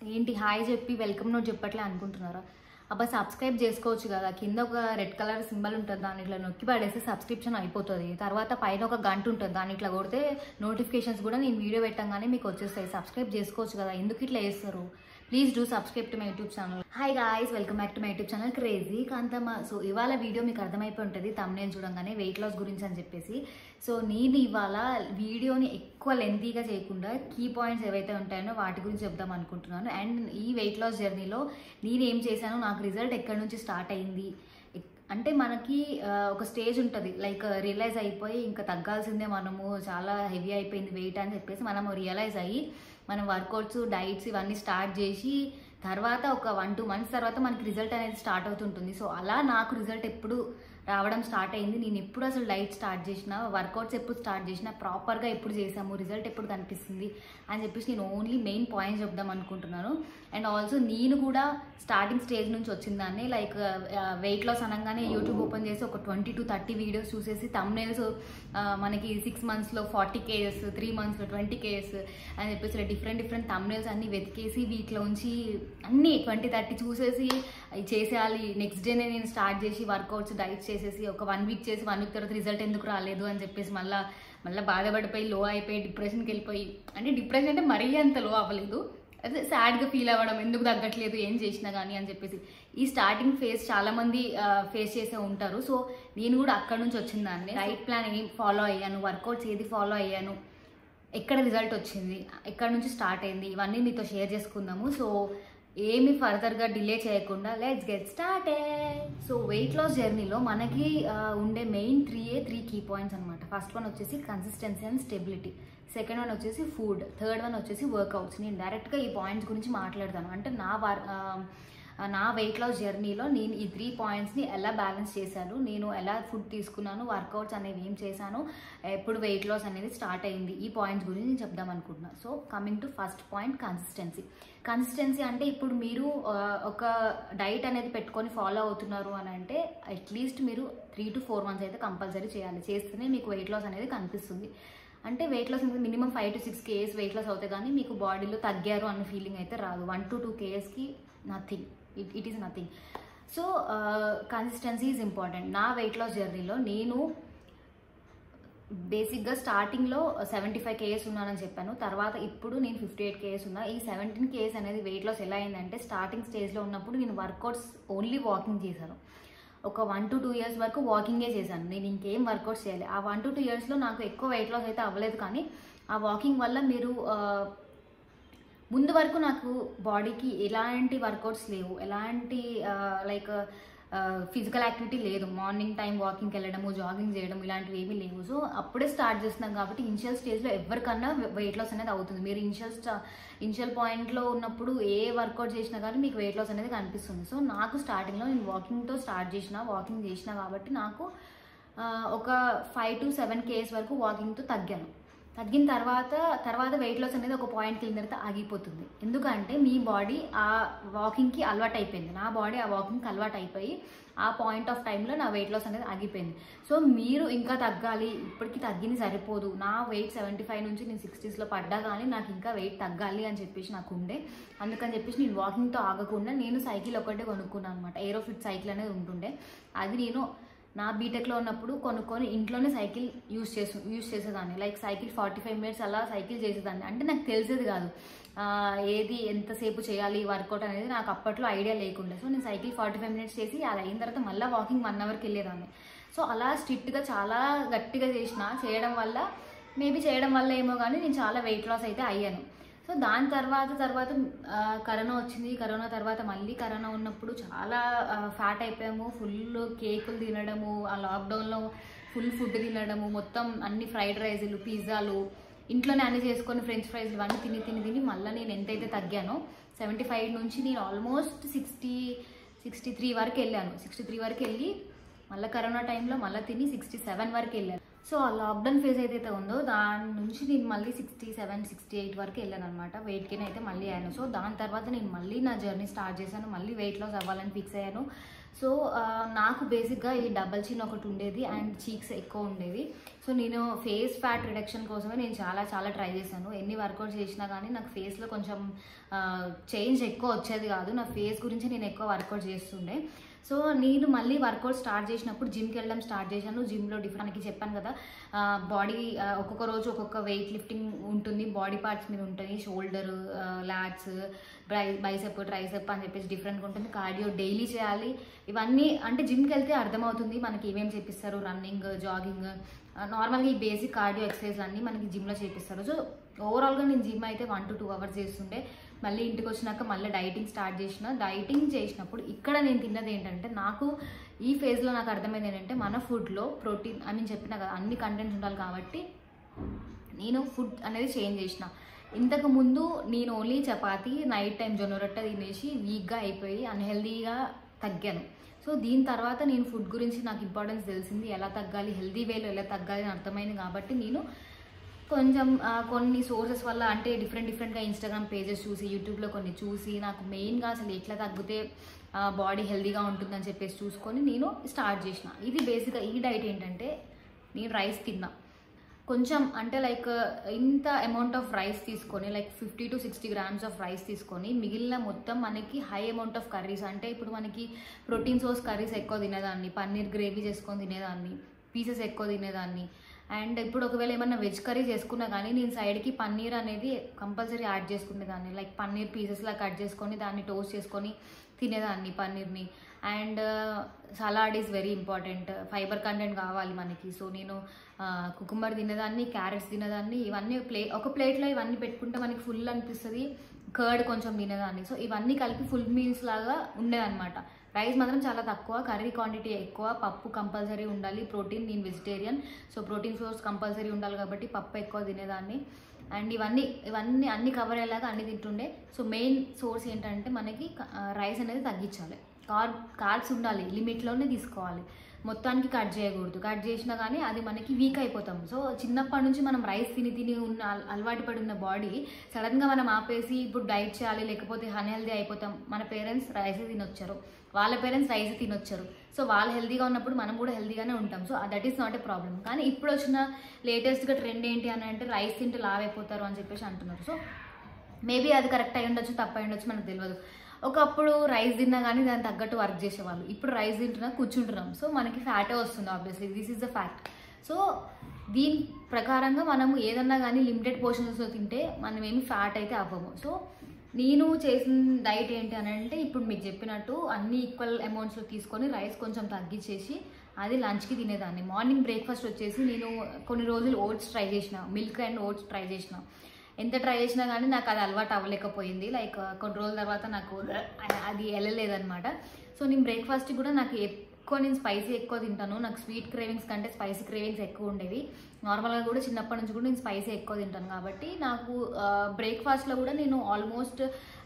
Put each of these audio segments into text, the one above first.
ఏంటి హాయ్ చెప్పి welcome note చెప్పట్లే అనుకుంటున్నారా అబ్బా సబ్స్క్రైబ్ చేసుకోవచ్చు కదా కింద ఒక రెడ్ కలర్ సింబల్ ఉంటుంది దాన్ని ఇట్లా నొక్కి పడేస్తే సబ్స్క్రిప్షన్ అయిపోతుంది తర్వాత పైన ఒక గంట ఉంటుంది దాన్ని ఇట్లా కొడితే నోటిఫికేషన్స్ కూడా నేను వీడియో పెట్టంగానే మీకు వచ్చేస్తాయి సబ్స్క్రైబ్ చేసుకోవచ్చు కదా ఎందుకు ఇట్లా చేస్తారు please do subscribe to my YouTube channel hi guys welcome back to my YouTube channel crazy Kanthamma so ఇవాళ వీడియో మీకు అర్థమైపోయి ఉంటుంది తమ్నేల్ చూడంగానే వెయిట్ లాస్ గురించి అని చెప్పేసి సో నేను ఇవాళ వీడియోని ఎక్కువ లెంతీగా చేయకుండా కీ పాయింట్స్ ఏవైతే ఉంటాయో వాటి గురించి చెప్దాం అనుకుంటున్నాను అండ్ ఈ వెయిట్ లాస్ జర్నీలో నేను ఏం చేశాను నాకు రిజల్ట్ ఎక్కడి నుంచి స్టార్ట్ అయింది ఎక్- అంటే మనకి ఆ, ఒక స్టేజ్ ఉంటుంది లైక్ రియలైజ్ అయిపోయి ఇంకా తగ్గాల్సిందే మనము చాలా హెవీ అయిపోయింది వెయిట్ అని చెప్పేసి మనము రియలైజ్ అయ్యి మనం వర్కౌట్స్ డైట్స్ ఇవన్నీ స్టార్ట్ చేసి తర్వాత ఒక వన్ టూ మంత్స్ తర్వాత మనకి రిజల్ట్ అనేది స్టార్ట్ అవుతుంటుంది సో అలా నాకు రిజల్ట్ ఎప్పుడు రావడం స్టార్ట్ అయింది నేను ఎప్పుడు అసలు డైట్ స్టార్ట్ చేసిన వర్కౌట్స్ ఎప్పుడు స్టార్ట్ చేసిన ప్రాపర్గా ఎప్పుడు చేసాము రిజల్ట్ ఎప్పుడు కనిపిస్తుంది అని చెప్పేసి నేను ఓన్లీ మెయిన్ పాయింట్స్ చెప్దాం అనుకుంటున్నాను అండ్ ఆల్సో నేను కూడా స్టార్టింగ్ స్టేజ్ నుంచి వచ్చిన దాన్ని లైక్ వెయిట్ లాస్ అనగానే యూట్యూబ్ ఓపెన్ చేసి ఒక ట్వంటీ టు థర్టీ వీడియోస్ చూసేసి తమ్నేల్స్ మనకి సిక్స్ మంత్స్లో ఫార్టీ కేఎస్ త్రీ మంత్స్లో ట్వంటీ కేఎస్ అని చెప్పేసి డిఫరెంట్ డిఫరెంట్ తమ్నేల్స్ అన్ని వెతికేసి వీటిలో ఉంచి అన్ని ట్వంటీ థర్టీ చూసేసి అవి చేసేయాలి నెక్స్ట్ డేనే నేను స్టార్ట్ చేసి వర్కౌట్స్ డైట్స్ చేసేసి ఒక వన్ వీక్ చేసి వన్ వీక్ తర్వాత రిజల్ట్ ఎందుకు రాలేదు అని చెప్పేసి మళ్ళీ మళ్ళీ బాధపడిపోయి లో అయిపోయి డిప్రెషన్కి వెళ్ళిపోయి అంటే డిప్రెషన్ అంటే మరీ అంత లో అవ్వలేదు అదే సాడ్గా ఫీల్ అవ్వడం ఎందుకు తగ్గట్లేదు ఏం చేసినా కానీ అని చెప్పేసి ఈ స్టార్టింగ్ ఫేజ్ చాలా మంది ఫేస్ చేసే ఉంటారు సో నేను కూడా అక్కడ నుంచి వచ్చిన దాన్ని డైట్ ప్లాన్ ఏం ఫాలో అయ్యాను వర్కౌట్స్ ఏది ఫాలో అయ్యాను ఎక్కడ రిజల్ట్ వచ్చింది ఎక్కడ నుంచి స్టార్ట్ అయింది ఇవన్నీ మీతో షేర్ చేసుకుందాము సో ఏమి ఫర్దర్గా డిలే చేయకుండా let's get start so weight loss జర్నీలో మనకి ఆ, ఉండే main three a three key points అనమాట ఫస్ట్ వన్ వచ్చేసి consistency and stability second one వచ్చేసి ఫుడ్ థర్డ్ వన్ వచ్చేసి వర్కౌట్స్ నేను డైరెక్ట్గా ఈ పాయింట్స్ గురించి మాట్లాడతాను అంటే నా వర్ ఆ, నా వెయిట్ లాస్ జర్నీలో నేను ఈ త్రీ పాయింట్స్ని ఎలా బ్యాలెన్స్ చేశాను నేను ఎలా ఫుడ్ తీసుకున్నాను వర్కౌట్స్ అనేవి ఏం చేశాను ఎప్పుడు వెయిట్ లాస్ అనేది స్టార్ట్ అయింది ఈ పాయింట్స్ గురించి నేను చెప్దాం అనుకుంటున్నాను so coming to first point consistency consistency అంటే ఇప్పుడు మీరు ఆ, ఒక డైట్ అనేది పెట్టుకొని ఫాలో అవుతున్నారు అని అంటే అట్లీస్ట్ మీరు త్రీ టు ఫోర్ మంత్స్ అయితే కంపల్సరీ చేయాలి చేస్తేనే మీకు వెయిట్ లాస్ అనేది కనిపిస్తుంది అంటే వెయిట్ లాస్ అనేది minimum five to six KS weight loss అవుతాయి కానీ మీకు బాడీలో తగ్గారు అన్న ఫీలింగ్ అయితే రాదు వన్ టు టూ కేఎస్కి nothing it it is nothing so consistency is important నా వెయిట్ లాస్ జర్నీలో నేను బేసిక్గా స్టార్టింగ్లో సెవెంటీ ఫైవ్ కేఎస్ ఉన్నానని చెప్పాను తర్వాత ఇప్పుడు నేను ఫిఫ్టీ ఎయిట్ కేఎస్ ఉన్నా ఈ సెవెంటీన్ కేఎస్ అనేది వెయిట్ లాస్ ఎలా అయిందంటే స్టార్టింగ్ స్టేజ్లో ఉన్నప్పుడు నేను వర్కౌట్స్ ఓన్లీ వాకింగ్ చేశాను ఒక వన్ టు టూ ఇయర్స్ వరకు వాకింగే చేశాను నేను ఇంకేం వర్కౌట్స్ చేయాలి ఆ వన్ టు టూ ఇయర్స్లో నాకు ఎక్కువ వెయిట్ లాస్ అయితే అవ్వలేదు కానీ ఆ వాకింగ్ వల్ల మీరు ఆ, ముందు వరకు నాకు బాడీకి ఎలాంటి వర్కౌట్స్ లేవు ఎలాంటి లైక్ ఫిజికల్ యాక్టివిటీ లేదు మార్నింగ్ టైం వాకింగ్కి వెళ్ళడము జాగింగ్ చేయడం ఇలాంటివి ఏమీ లేవు సో అప్పుడే స్టార్ట్ చేస్తున్నాం కాబట్టి ఇనిషియల్ స్టేజ్లో ఎవరికన్నా వెయిట్ లాస్ అనేది అవుతుంది మీరు ఇనిషియల్ స్టా ఇనిషియల్ పాయింట్లో ఉన్నప్పుడు ఏ వర్కౌట్ చేసినా కానీ మీకు వెయిట్ లాస్ అనేది కనిపిస్తుంది సో నాకు స్టార్టింగ్లో నేను వాకింగ్తో స్టార్ట్ చేసిన వాకింగ్ చేసిన కాబట్టి నాకు ఆ, ఒక ఫైవ్ టు సెవెన్ కేఎస్ వరకు వాకింగ్తో తగ్గాను తగ్గిన తర్వాత తర్వాత వెయిట్ లాస్ అనేది ఒక పాయింట్కి వెళ్ళిన తర్వాత ఆగిపోతుంది ఎందుకంటే మీ బాడీ ఆ వాకింగ్కి అలవాటు అయిపోయింది నా బాడీ ఆ వాకింగ్కి అలవాటు అయిపోయి ఆ పాయింట్ ఆఫ్ టైంలో నా వెయిట్ లాస్ అనేది ఆగిపోయింది సో మీరు ఇంకా తగ్గాలి ఇప్పటికి తగ్గింది సరిపోదు నా వెయిట్ సెవెంటీ ఫైవ్ నుంచి నేను సిక్స్టీస్లో పడ్డా కానీ నాకు ఇంకా వెయిట్ తగ్గాలి అని చెప్పేసి నాకు ఉండే అందుకని చెప్పేసి నేను వాకింగ్తో ఆగకుండా నేను సైకిల్ ఒకటే కొనుక్కున్నాను అనమాట ఏరోఫిట్ సైకిల్ అనేది ఉంటుండే అది నేను నా బీటెక్లో ఉన్నప్పుడు కొనుక్కొని ఇంట్లోనే సైకిల్ యూస్ చేసు యూస్ చేసేదాన్ని like cycle forty five minutes అలా సైకిల్ చేసేదాన్ని అంటే నాకు తెలిసేది కాదు ఆ, ఏది ఎంతసేపు చేయాలి వర్కౌట్ అనేది నాకు అప్పట్లో ఐడియా లేకుండే సో నేను సైకిల్ ఫార్టీ ఫైవ్ మినిట్స్ చేసి అది అయిన తర్వాత మళ్ళీ వాకింగ్ వన్ అవర్కి వెళ్ళేదాన్ని సో అలా స్ట్రిక్ట్గా చాలా గట్టిగా చేసిన చేయడం వల్ల మేబీ చేయడం వల్ల ఏమో కానీ నేను చాలా వెయిట్ లాస్ అయితే అయ్యాను సో దాని తర్వాత తర్వాత ఆ, కరోనా వచ్చింది కరోనా తర్వాత మళ్ళీ కరోనా ఉన్నప్పుడు చాలా ఫ్యాట్ అయిపోయాము ఫుల్ కేకులు తినడము ఆ లాక్డౌన్లో ఫుల్ ఫుడ్ తినడము మొత్తం అన్ని ఫ్రైడ్ రైస్లు పిజ్జాలు ఇంట్లోనే అన్ని చేసుకొని ఫ్రెంచ్ ఫ్రైస్లు ఇవన్నీ తిని తిని తిని మళ్ళీ నేను ఎంతైతే తగ్గానో సెవెంటీ ఫైవ్ నుంచి నేను ఆల్మోస్ట్ సిక్స్టీ సిక్స్టీ త్రీ వరకు వెళ్ళాను సిక్స్టీ త్రీ వరకు వెళ్ళి మళ్ళీ కరోనా టైంలో మళ్ళీ తిని సిక్స్టీ సెవెన్ వరకు వెళ్ళాను సో ఆ లాక్డౌన్ ఫేజ్ ఏదైతే ఉందో దాని నుంచి నేను మళ్ళీ సిక్స్టీ సెవెన్ సిక్స్టీ ఎయిట్ వరకు వెళ్ళాను అనమాట వెయిట్ గెయిన్ అయితే మళ్ళీ అయ్యాను సో దాని తర్వాత నేను మళ్ళీ నా జర్నీ స్టార్ట్ చేశాను మళ్ళీ వెయిట్ లాస్ అవ్వాలని ఫిక్స్ అయ్యాను సో ఆ, నాకు బేసిక్గా ఈ డబల్ చిన్ ఒకటి ఉండేది అండ్ చీక్స్ ఎక్కువ ఉండేది సో నేను ఫేస్ ఫ్యాట్ రిడక్షన్ కోసమే నేను చాలా చాలా ట్రై చేశాను ఎన్ని వర్కౌట్ చేసినా కానీ నాకు ఫేస్లో కొంచెం చేంజ్ ఎక్కువ వచ్చేది కాదు నా ఫేస్ గురించి నేను ఎక్కువ వర్కౌట్ చేస్తుండే సో నేను మళ్ళీ వర్కౌట్ స్టార్ట్ చేసినప్పుడు జిమ్కి వెళ్ళడం స్టార్ట్ చేశాను జిమ్లో డిఫరెంట్ చెప్పాను కదా బాడీ ఒక్కొక్క రోజు ఒక్కొక్క వెయిట్ లిఫ్టింగ్ ఉంటుంది బాడీ పార్ట్స్ మీద ఉంటుంది షోల్డర్ లాట్స్ బ్రై బైసెప్ ట్రైసెప్ అని చెప్పేసి డిఫరెంట్గా ఉంటుంది కార్డియో డైలీ చేయాలి ఇవన్నీ అంటే జిమ్కి వెళ్తే అర్థమవుతుంది మనకి ఏమేమి చేపిస్తారు రన్నింగ్ జాగింగ్ నార్మల్గా ఈ బేసిక్ కార్డియో ఎక్సర్సైజ్ అన్నీ మనకి జిమ్లో చేపిస్తారు సో ఓవరాల్గా నేను జిమ్ అయితే వన్ టు టూ అవర్స్ చేస్తుండే మళ్ళీ ఇంటికి వచ్చినాక మళ్ళీ డైటింగ్ స్టార్ట్ చేసిన డైటింగ్ చేసినప్పుడు ఇక్కడ నేను తిన్నది ఏంటంటే నాకు ఈ ఫేజ్లో నాకు అర్థమైంది ఏంటంటే మన ఫుడ్లో ప్రోటీన్ ఐ మీన్ చెప్పిన కదా అన్ని కంటెంట్స్ ఉండాలి కాబట్టి నేను ఫుడ్ అనేది చేంజ్ చేసిన ఇంతకు ముందు నేను ఓన్లీ చపాతి నైట్ టైం జొన్న రొట్టె తినేసి వీక్గా అయిపోయి అన్హెల్దీగా తగ్గాను సో దీని తర్వాత నేను ఫుడ్ గురించి నాకు ఇంపార్టెన్స్ తెలిసింది ఎలా తగ్గాలి హెల్దీ వేలో ఎలా తగ్గాలి అని అర్థమైంది కాబట్టి నేను కొంచెం ఆ, కొన్ని సోర్సెస్ వల్ల అంటే డిఫరెంట్ డిఫరెంట్గా ఇన్స్టాగ్రామ్ పేజెస్ చూసి యూట్యూబ్లో కొన్ని చూసి నాకు మెయిన్గా అసలు ఎట్లా తగ్గితే బాడీ హెల్దీగా ఉంటుందని చెప్పేసి చూసుకొని నేను స్టార్ట్ చేసిన ఇది బేసిక్గా ఈ డైట్ ఏంటంటే నేను రైస్ తిన్నా కొంచెం అంటే లైక్ ఇంత అమౌంట్ ఆఫ్ రైస్ తీసుకొని like fifty to sixty grams of rice తీసుకొని మిగిలిన మొత్తం మనకి హై అమౌంట్ ఆఫ్ కర్రీస్ అంటే ఇప్పుడు మనకి ప్రోటీన్ సోర్స్ కర్రీస్ ఎక్కువ తినేదాన్ని పన్నీర్ గ్రేవీ చేసుకొని తినేదాన్ని పీసెస్ ఎక్కువ తినేదాన్ని అండ్ ఇప్పుడు ఒకవేళ ఏమన్నా వెజ్ కర్రీ చేసుకున్నా కానీ నేను సైడ్కి పన్నీర్ అనేది కంపల్సరీ యాడ్ చేసుకునేదాన్ని లైక్ పన్నీర్ పీసెస్లా కట్ చేసుకొని దాన్ని టోస్ట్ చేసుకొని తినేదాన్ని పన్నీర్ని and salad is very important fibre content కావాలి మనకి సో నేను కుకుంబర్ తినేదాన్ని క్యారెట్స్ తినేదాన్ని ఇవన్నీ ప్లే ఒక ప్లేట్లో ఇవన్నీ పెట్టుకుంటే మనకి ఫుల్ అనిపిస్తుంది కర్డ్ కొంచెం తినేదాన్ని సో ఇవన్నీ కలిపి ఫుల్ మీల్స్ లాగా ఉండేదన్నమాట రైస్ మాత్రం చాలా తక్కువ కర్రీ క్వాంటిటీ ఎక్కువ పప్పు కంపల్సరీ ఉండాలి ప్రోటీన్ నేను vegetarian so protein source compulsory ఉండాలి కాబట్టి పప్పు ఎక్కువ తినేదాన్ని అండ్ ఇవన్నీ ఇవన్నీ అన్ని కవర్ అయ్యేలాగా అన్ని తింటుండే సో మెయిన్ సోర్స్ ఏంటంటే మనకి రైస్ అనేది తగ్గించాలి కార్ కార్బ్స్ ఉండాలి లిమిట్లోనే తీసుకోవాలి మొత్తానికి కట్ చేయకూడదు కట్ చేసినా కానీ అది మనకి వీక్ అయిపోతాం సో చిన్నప్పటి నుంచి మనం రైస్ తిని తిని ఉన్న అల- అలవాటు పడి ఉన్న బాడీ సడన్గా మనం ఆపేసి ఇప్పుడు డైట్ చేయాలి లేకపోతే అన్హెల్దీ అయిపోతాం మన పేరెంట్స్ రైస్ తినొచ్చారు వాళ్ళ పేరెంట్స్ రైస్ తినొచ్చారు సో వాళ్ళు హెల్దీగా ఉన్నప్పుడు మనం కూడా హెల్దీగానే ఉంటాం so that is not a problem కానీ ఇప్పుడు వచ్చిన లేటెస్ట్గా ట్రెండ్ ఏంటి అని అంటే రైస్ తింటే లావ్ అయిపోతారు అని చెప్పేసి అంటున్నారు సో మేబీ అది కరెక్ట్ అయి ఉండొచ్చు తప్పు అయి ఉండొచ్చు మనకు తెలియదు ఒకప్పుడు రైస్ తిన్నా కానీ దానికి తగ్గట్టు వర్క్ చేసేవాళ్ళు ఇప్పుడు రైస్ తింటున్నా కూర్చుంటున్నాం సో మనకి ఫ్యాటే వస్తుంది obviously this is the fact so దీని ప్రకారంగా మనము ఏదన్నా కానీ లిమిటెడ్ పోర్షన్స్లో తింటే మనం ఏమి ఫ్యాట్ అయితే అవ్వము సో నేను చేసిన డైట్ ఏంటి అని అంటే ఇప్పుడు మీకు చెప్పినట్టు అన్ని ఈక్వల్ అమౌంట్స్లో తీసుకొని రైస్ కొంచెం తగ్గించేసి అది లంచ్కి తినేదాన్ని మార్నింగ్ బ్రేక్ఫాస్ట్ వచ్చేసి నేను కొన్ని రోజులు ఓట్స్ ట్రై చేసిన మిల్క్ అండ్ ఓట్స్ ట్రై చేసిన ఎంత ట్రై చేసినా కానీ నాకు అది అలవాటు అవ్వలేకపోయింది లైక్ కొన్ని రోజుల తర్వాత నాకు అది వెళ్ళలేదన్నమాట సో నేను బ్రేక్ఫాస్ట్ కూడా నాకు ఎక్కువ నేను స్పైసీ ఎక్కువ తింటాను నాకు స్వీట్ క్రేవింగ్స్ కంటే స్పైసీ క్రేవింగ్స్ ఎక్కువ ఉండేవి నార్మల్గా కూడా చిన్నప్పటి నుంచి కూడా నేను స్పైసీ ఎక్కువ తింటాను కాబట్టి నాకు బ్రేక్ఫాస్ట్లో కూడా నేను ఆల్మోస్ట్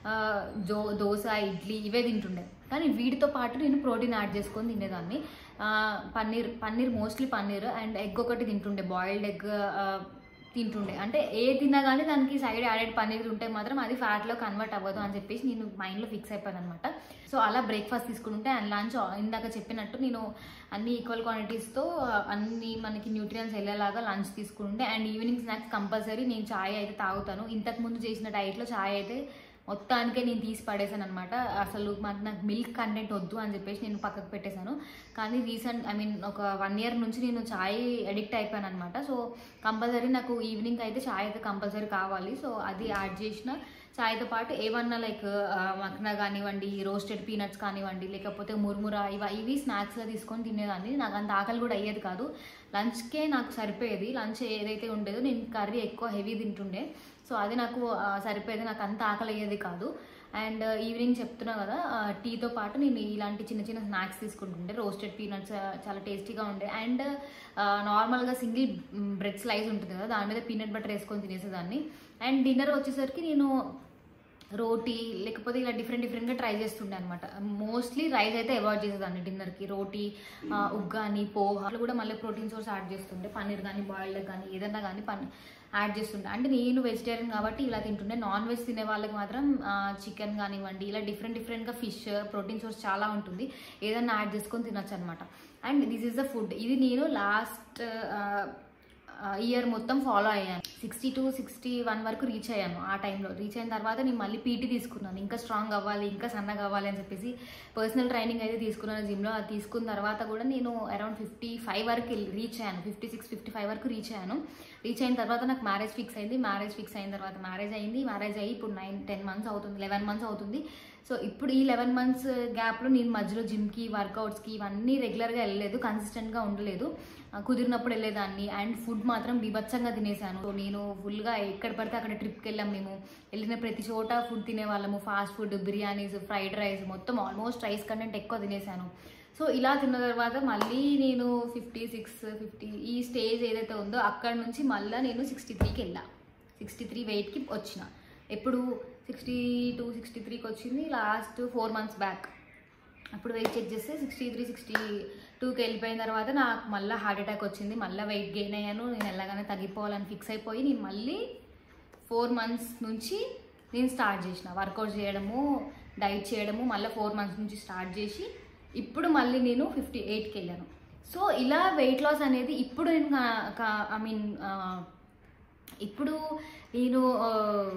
దో దోశ ఇడ్లీ ఇవే తింటుండే కానీ వీటితో పాటు నేను ప్రోటీన్ యాడ్ చేసుకొని తినేదాన్ని ఆ, paneer paneer mostly paneer and egg ఒకటి తింటుండే బాయిల్డ్ ఎగ్ తింటుండే అంటే ఏ తిన్నా కానీ దానికి సైడ్ యాడెడ్ పన్నీర్ ఉంటే మాత్రం అది ఫ్యాట్లో కన్వర్ట్ అవ్వదు అని చెప్పేసి నేను మైండ్లో ఫిక్స్ అయిపోయాను అనమాట సో అలా బ్రేక్ఫాస్ట్ తీసుకుంటే అండ్ లంచ్ ఇందాక చెప్పినట్టు నేను అన్ని ఈక్వల్ క్వాంటిటీస్తో అన్ని మనకి న్యూట్రియన్స్ వెళ్ళేలాగా లంచ్ తీసుకుంటే అండ్ ఈవినింగ్ స్నాక్స్ కంపల్సరీ నేను చాయ్ అయితే తాగుతాను ఇంతకు ముందు చేసిన డైట్లో చాయ్ అయితే మొత్తానికే నేను తీసి పడేసాను అనమాట అసలు మాకు నాకు మిల్క్ కంటెంట్ వద్దు అని చెప్పేసి నేను పక్కకు పెట్టేశాను కానీ రీసెంట్ ఐ మీన్ ఒక వన్ ఇయర్ నుంచి నేను చాయ్ అడిక్ట్ అయిపోయాను అనమాట సో కంపల్సరీ నాకు ఈవినింగ్ అయితే చాయ్ అయితే కంపల్సరీ కావాలి సో అది యాడ్ చేసిన చాయ్తో పాటు ఏమన్నా లైక్ మక్నా కానివ్వండి రోస్టెడ్ పీనట్స్ కానివ్వండి లేకపోతే మురుముర ఇవ ఇవి స్నాక్స్గా తీసుకొని తినేదాన్ని నాకు అంత ఆకలి కూడా అయ్యేది కాదు లంచ్కే నాకు సరిపోయేది లంచ్ ఏదైతే ఉండేదో నేను కర్రీ ఎక్కువ హెవీ తింటుండే సో అది నాకు ఆ, సరిపోయేది నాకు అంత ఆకలి అయ్యేది కాదు అండ్ ఈవినింగ్ చెప్తున్నా కదా ఆ, టీతో పాటు నేను ఇలాంటి చిన్న చిన్న స్నాక్స్ తీసుకుంటుండే రోస్టెడ్ పీనట్స్ చాలా టేస్టీగా ఉండే అండ్ నార్మల్గా సింగిల్ బ్రెడ్ స్లైస్ ఉంటుంది కదా దాని మీద పీనట్ బటర్ వేసుకొని తినేసేదాన్ని అండ్ డిన్నర్ వచ్చేసరికి నేను రోటీ లేకపోతే ఇలా డిఫరెంట్ డిఫరెంట్గా ట్రై చేస్తుండే అనమాట మోస్ట్లీ రైస్ అయితే అవాయిడ్ చేసేదాన్ని డిన్నర్కి రోటీ ఆ, ఉగ్గాని పోహ అట్లా కూడా మళ్ళీ ప్రోటీన్ సోర్స్ యాడ్ చేస్తుండే పన్నీర్ కానీ బాయిల్డ్ కానీ ఏదన్నా కానీ పన్ యాడ్ చేస్తుండే అంటే నేను వెజిటేరియన్ కాబట్టి ఇలా తింటుండే నాన్ వెజ్ తినే వాళ్ళకి మాత్రం చికెన్ కానివ్వండి ఇలా డిఫరెంట్ డిఫరెంట్గా ఫిష్ ప్రోటీన్ సోర్స్ చాలా ఉంటుంది ఏదన్నా యాడ్ చేసుకొని తినొచ్చు అనమాట and this is the food ఇది నేను లాస్ట్ ఇయర్ మొత్తం ఫాలో అయ్యాను సిక్స్టీ టు సిక్స్టీ వన్ వరకు రీచ్ అయ్యాను ఆ టైంలో రీచ్ అయిన తర్వాత నేను మళ్ళీ పీటీ తీసుకున్నాను ఇంకా స్ట్రాంగ్ అవ్వాలి ఇంకా సన్నగా అవ్వాలి అని చెప్పేసి పర్సనల్ ట్రైనింగ్ అయితే తీసుకున్నాను జిమ్లో అది తీసుకున్న తర్వాత కూడా నేను అరౌండ్ ఫిఫ్టీ ఫైవ్ వరకు రీచ్ అయ్యాను ఫిఫ్టీ సిక్స్ ఫిఫ్టీ ఫైవ్ వరకు రీచ్ అయ్యాను రీచ్ అయిన తర్వాత నాకు మ్యారేజ్ ఫిక్స్ అయింది మ్యారేజ్ ఫిక్స్ అయిన తర్వాత మ్యారేజ్ అయింది మ్యారేజ్ అయ్యి ఇప్పుడు నైన్ టెన్ మంత్స్ అవుతుంది లెవెన్ మంత్స్ అవుతుంది సో ఇప్పుడు ఈ లెవెన్ మంత్స్ గ్యాప్లో నేను మధ్యలో జిమ్కి వర్కౌట్స్కి ఇవన్నీ రెగ్యులర్గా వెళ్ళలేదు కన్సిస్టెంట్గా ఉండలేదు ఆ, కుదిరినప్పుడు వెళ్ళేదాన్ని అండ్ ఫుడ్ మాత్రం బీభత్సంగా తినేసాను సో నేను ఫుల్గా ఎక్కడ పడితే అక్కడ ట్రిప్కి వెళ్ళాం మేము వెళ్ళిన ప్రతి చోట ఫుడ్ తినేవాళ్ళము fast food biryanis fried rice మొత్తం ఆల్మోస్ట్ రైస్ కంటెంట్ ఎక్కువ తినేసాను సో ఇలా తిన్న తర్వాత మళ్ళీ నేను ఫిఫ్టీ సిక్స్ ఫిఫ్టీ ఈ స్టేజ్ ఏదైతే ఉందో అక్కడ నుంచి మళ్ళీ నేను సిక్స్టీ త్రీకి వెళ్ళా సిక్స్టీ త్రీ వెయిట్కి వచ్చిన ఎప్పుడు సిక్స్టీ టూ సిక్స్టీ త్రీకి వచ్చింది లాస్ట్ ఫోర్ మంత్స్ బ్యాక్ అప్పుడు వెయిట్ చెక్ చేస్తే సిక్స్టీ త్రీ సిక్స్టీ టూకి వెళ్ళిపోయిన తర్వాత నాకు మళ్ళీ హార్ట్ అటాక్ వచ్చింది మళ్ళీ వెయిట్ గెయిన్ అయ్యాను నేను ఎలాగైనా తగ్గిపోవాలని ఫిక్స్ అయిపోయి నేను మళ్ళీ ఫోర్ మంత్స్ నుంచి నేను స్టార్ట్ చేసిన వర్కౌట్ చేయడము డైట్ చేయడము మళ్ళీ ఫోర్ మంత్స్ నుంచి స్టార్ట్ చేసి ఇప్పుడు మళ్ళీ నేను ఫిఫ్టీ ఎయిట్కి వెళ్ళాను సో ఇలా వెయిట్ లాస్ అనేది ఇప్పుడు నేను ఐ మీన్ ఇప్పుడు నేను ఆ,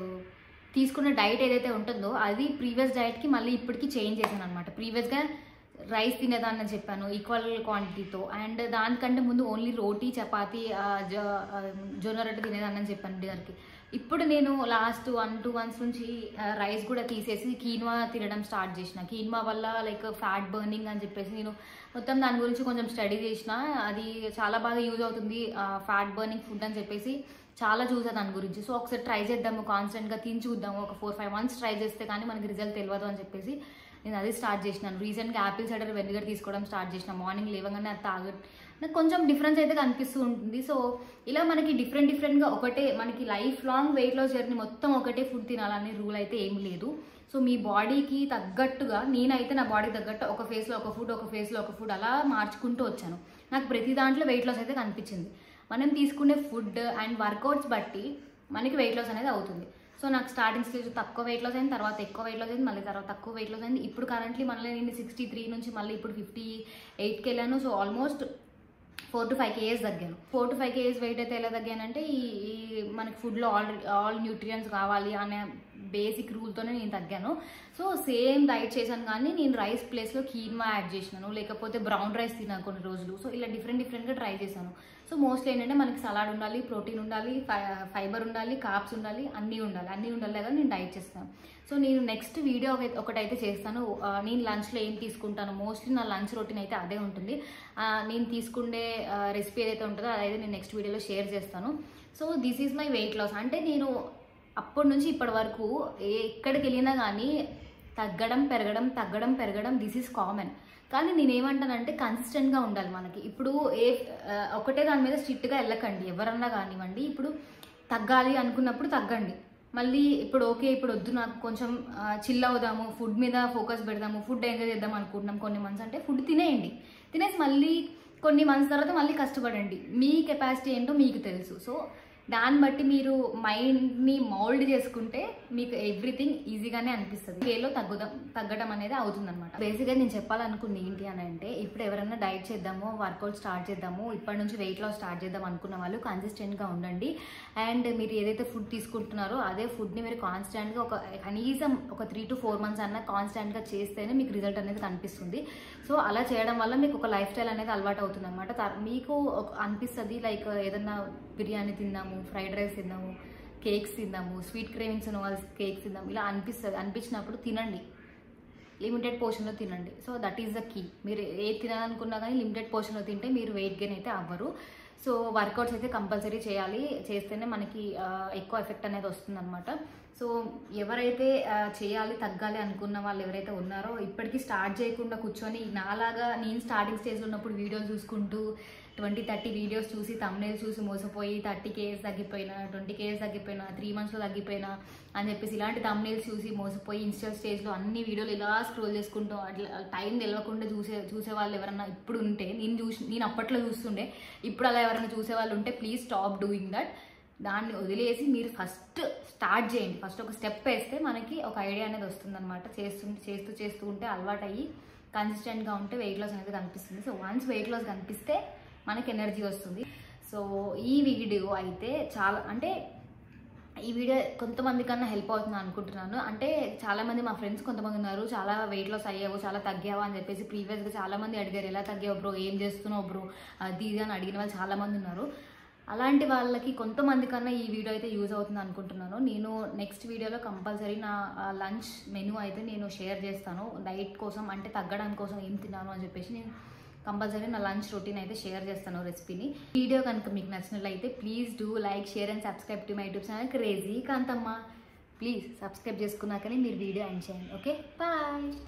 తీసుకున్న డైట్ ఏదైతే ఉంటుందో అది ప్రీవియస్ డైట్కి మళ్ళీ ఇప్పటికి చేంజ్ చేశాను అనమాట ప్రీవియస్గా రైస్ తినేదాన్ని అని చెప్పాను ఈక్వల్ క్వాంటిటీతో అండ్ దానికంటే ముందు ఓన్లీ రోటీ చపాతీ ఆ, జొ ఆ, జొన్న రొట్టె తినేదాన్ని అని చెప్పాను డిన్నర్కి ఇప్పుడు నేను లాస్ట్ వన్ టూ మంత్స్ నుంచి రైస్ కూడా తీసేసి కీన్వా తినడం స్టార్ట్ చేసిన కీన్వా వల్ల లైక్ ఫ్యాట్ బర్నింగ్ అని చెప్పేసి నేను మొత్తం దాని గురించి కొంచెం స్టడీ చేసిన అది చాలా బాగా యూజ్ అవుతుంది ఫ్యాట్ బర్నింగ్ ఫుడ్ అని చెప్పేసి చాలా చూసా దాని గురించి సో ఒకసారి ట్రై చేద్దాము కాన్స్టెంట్గా తిని చూద్దాము ఒక ఫోర్ ఫైవ్ మంత్స్ ట్రై చేస్తే కానీ మనకి రిజల్ట్ తెలియదు అని చెప్పేసి నేను అది స్టార్ట్ చేసినాను రీసెంట్గా యాపిల్ సైడర్ వెనిగర్ తీసుకోవడం స్టార్ట్ చేసిన మార్నింగ్ లేవగానే అది తాగ నాకు కొంచెం డిఫరెన్స్ అయితే కనిపిస్తూ ఉంటుంది సో ఇలా మనకి డిఫరెంట్ డిఫరెంట్గా ఒకటే మనకి life long weight loss journey మొత్తం ఒకటే ఫుడ్ తినాలనే రూల్ అయితే ఏం లేదు సో మీ బాడీకి తగ్గట్టుగా నేనైతే నా బాడీకి తగ్గట్టు ఒక ఫేస్లో ఒక ఫుడ్ ఒక ఫేస్లో ఒక ఫుడ్ అలా మార్చుకుంటూ వచ్చాను నాకు ప్రతి దాంట్లో వెయిట్ లాస్ అయితే కనిపించింది మనం తీసుకునే ఫుడ్ అండ్ వర్కౌట్స్ బట్టి మనకి వెయిట్ లాస్ అనేది అవుతుంది సో నాకు స్టార్టింగ్ స్టేజ్ తక్కువ వెయిట్ లాస్ అయింది తర్వాత ఎక్కువ వెయిట్ లాస్ అయింది మళ్ళీ తర్వాత తక్కువ వెయిట్ లాస్ అయింది ఇప్పుడు కరెంట్లీ మళ్ళీ నేను సిక్స్టీ త్రీ నుంచి మళ్ళీ ఇప్పుడు ఫిఫ్టీ ఎయిట్కి వెళ్ళాను so almost four to five kgs తగ్గాను four to five kgs weight అయితే ఎలా తగ్గానంటే ఈ ఈ మనకి ఫుడ్లో ఆల్ ఆల్ న్యూట్రియన్స్ కావాలి అనే బేసిక్ రూల్తోనే నేను తగ్గాను సో సేమ్ డైట్ చేశాను కానీ నేను రైస్ ప్లేస్లో కీమా యాడ్ చేసినాను లేకపోతే బ్రౌన్ రైస్ తిన్నాను కొన్ని రోజులు సో ఇలా డిఫరెంట్ డిఫరెంట్గా ట్రై చేశాను సో మోస్ట్లీ ఏంటంటే మనకి సలాడ్ ఉండాలి ప్రోటీన్ ఉండాలి ఫైబర్ ఉండాలి కాప్స్ ఉండాలి అన్నీ ఉండాలి అన్నీ ఉండాలి కదా నేను డైట్ చేస్తాను సో నేను నెక్స్ట్ వీడియో ఒకటైతే చేస్తాను ఆ, నేను లంచ్లో ఏం తీసుకుంటాను మోస్ట్లీ నా లంచ్ రొటీన్ అయితే అదే ఉంటుంది ఆ, నేను తీసుకునే రెసిపీ ఏదైతే ఉంటుందో అదైతే నేను నెక్స్ట్ వీడియోలో షేర్ చేస్తాను so this is my weight loss అంటే నేను అప్పటి నుంచి ఇప్పటి వరకు ఏ ఎక్కడికి వెళ్ళినా కానీ తగ్గడం పెరగడం తగ్గడం పెరగడం దిస్ ఈజ్ కామన్ కానీ నేను ఏమంటానంటే కన్సిస్టెంట్గా ఉండాలి మనకి ఇప్పుడు ఏ ఆ, ఒకటే దాని మీద స్ట్రిక్ట్గా వెళ్ళకండి ఎవరన్నా కానివ్వండి ఇప్పుడు తగ్గాలి అనుకున్నప్పుడు తగ్గండి మళ్ళీ ఇప్పుడు ఓకే ఇప్పుడు వద్దు నాకు కొంచెం చిల్ అవుదాము ఫుడ్ మీద ఫోకస్ పెడదాము ఫుడ్ ఎంజాయ్ చేద్దాం అనుకుంటున్నాం కొన్ని మంత్స్ అంటే ఫుడ్ తినేయండి తినేసి మళ్ళీ కొన్ని మంత్స్ తర్వాత మళ్ళీ కష్టపడండి మీ కెపాసిటీ ఏంటో మీకు తెలుసు సో దాన్ని బట్టి మీరు మైండ్ని మౌల్డ్ చేసుకుంటే మీకు ఎవ్రీథింగ్ ఈజీగానే అనిపిస్తుంది వేలో తగ్గుదాం తగ్గడం అనేది అవుతుంది అనమాట బేసిక్గా నేను చెప్పాలనుకుంది ఏంటి అని అంటే ఇప్పుడు ఎవరైనా డైట్ చేద్దాము వర్కౌట్ స్టార్ట్ చేద్దాము ఇప్పటి నుంచి వెయిట్ లాస్ స్టార్ట్ చేద్దాం అనుకున్న వాళ్ళు కన్సిస్టెంట్గా ఉండండి అండ్ మీరు ఏదైతే ఫుడ్ తీసుకుంటున్నారో అదే ఫుడ్ని మీరు కాన్స్టెంట్గా ఒక కనీసం ఒక త్రీ టు ఫోర్ మంత్స్ అన్న కాన్స్టెంట్గా చేస్తేనే మీకు రిజల్ట్ అనేది కనిపిస్తుంది సో అలా చేయడం వల్ల మీకు ఒక లైఫ్ స్టైల్ అనేది అలవాటు అవుతుంది అనమాట మీకు ఒక అనిపిస్తుంది లైక్ ఏదన్నా బిర్యానీ తిందాము ఫ్రైడ్ రైస్ తిందాము కేక్స్ తిందాము స్వీట్ క్రేవింగ్స్ ఉన్న వాళ్ళు కేక్స్ తిందాము ఇలా అనిపిస్తుంది అనిపించినప్పుడు తినండి లిమిటెడ్ పోర్షన్లో తినండి so that is the key మీరు ఏ తినాలనుకున్నా కానీ లిమిటెడ్ పోర్షన్లో తింటే మీరు వెయిట్ గెయిన్ అయితే అవ్వరు సో వర్కౌట్స్ అయితే కంపల్సరీ చేయాలి చేస్తేనే మనకి ఆ, ఎక్కువ ఎఫెక్ట్ అనేది వస్తుందన్నమాట సో ఎవరైతే ఆ, చేయాలి తగ్గాలి అనుకున్న వాళ్ళు ఎవరైతే ఉన్నారో ఇప్పటికీ స్టార్ట్ చేయకుండా కూర్చొని నాలాగా నేను స్టార్టింగ్ స్టేజ్లో ఉన్నప్పుడు వీడియోలు చూసుకుంటూ ట్వంటీ థర్టీ వీడియోస్ చూసి తమ్నేల్ చూసి మోసపోయి థర్టీ కేజెస్ తగ్గిపోయినా ట్వంటీ కేజెస్ తగ్గిపోయినా త్రీ మంత్స్లో తగ్గిపోయినా అని చెప్పేసి ఇలాంటి తమ్నేల్స్ చూసి మోసపోయి ఇన్స్టా స్టేజ్లో అన్ని వీడియోలు ఇలా స్క్రోల్ చేసుకుంటూ అట్లా టైం నిలవకుండా చూసే చూసే వాళ్ళు ఎవరన్నా ఇప్పుడు ఉంటే నేను చూసి నేను అప్పట్లో చూస్తుండే ఇప్పుడు అలా ఎవరైనా చూసే వాళ్ళు ఉంటే ప్లీజ్ స్టాప్ డూయింగ్ దట్ దాన్ని వదిలేసి మీరు ఫస్ట్ స్టార్ట్ చేయండి ఫస్ట్ ఒక స్టెప్ వేస్తే మనకి ఒక ఐడియా అనేది వస్తుందన్నమాట చేస్తూ చేస్తూ చేస్తూ ఉంటే అలవాటు అయ్యి కన్సిస్టెంట్గా ఉంటే వెయిట్ లాస్ అనేది కనిపిస్తుంది సో వన్స్ వెయిట్ లాస్ కనిపిస్తే మనకి ఎనర్జీ వస్తుంది సో ఈ వీడియో అయితే చాలా అంటే ఈ వీడియో కొంతమంది కన్నా హెల్ప్ అవుతుంది అనుకుంటున్నాను అంటే చాలా మంది మా ఫ్రెండ్స్ కొంతమంది ఉన్నారు చాలా వెయిట్ లాస్ అయ్యావు చాలా తగ్గావా అని చెప్పేసి ప్రీవియస్గా చాలా మంది అడిగారు ఎలా తగ్గావు బ్రో ఏం చేస్తున్నావు బ్రో అది ఇది అని అడిగిన వాళ్ళు చాలా మంది ఉన్నారు అలాంటి వాళ్ళకి కొంతమంది కన్నా ఈ వీడియో అయితే యూజ్ అవుతుంది అనుకుంటున్నాను నేను నెక్స్ట్ వీడియోలో కంపల్సరీ నా లంచ్ మెనూ అయితే నేను షేర్ చేస్తాను డైట్ కోసం అంటే తగ్గడానికి కోసం ఏం తిన్నాను అని చెప్పేసి నేను కంపల్సరీ నా లంచ్ రొటీన్ అయితే షేర్ చేస్తాను రెసిపీని వీడియో కనుక మీకు నచ్చినట్లయితే please do like share and subscribe to my YouTube channel crazy Kanthamma please subscribe చేసుకున్నాకనే మీరు వీడియో ఎండ్ చేయండి ఓకే బాయ్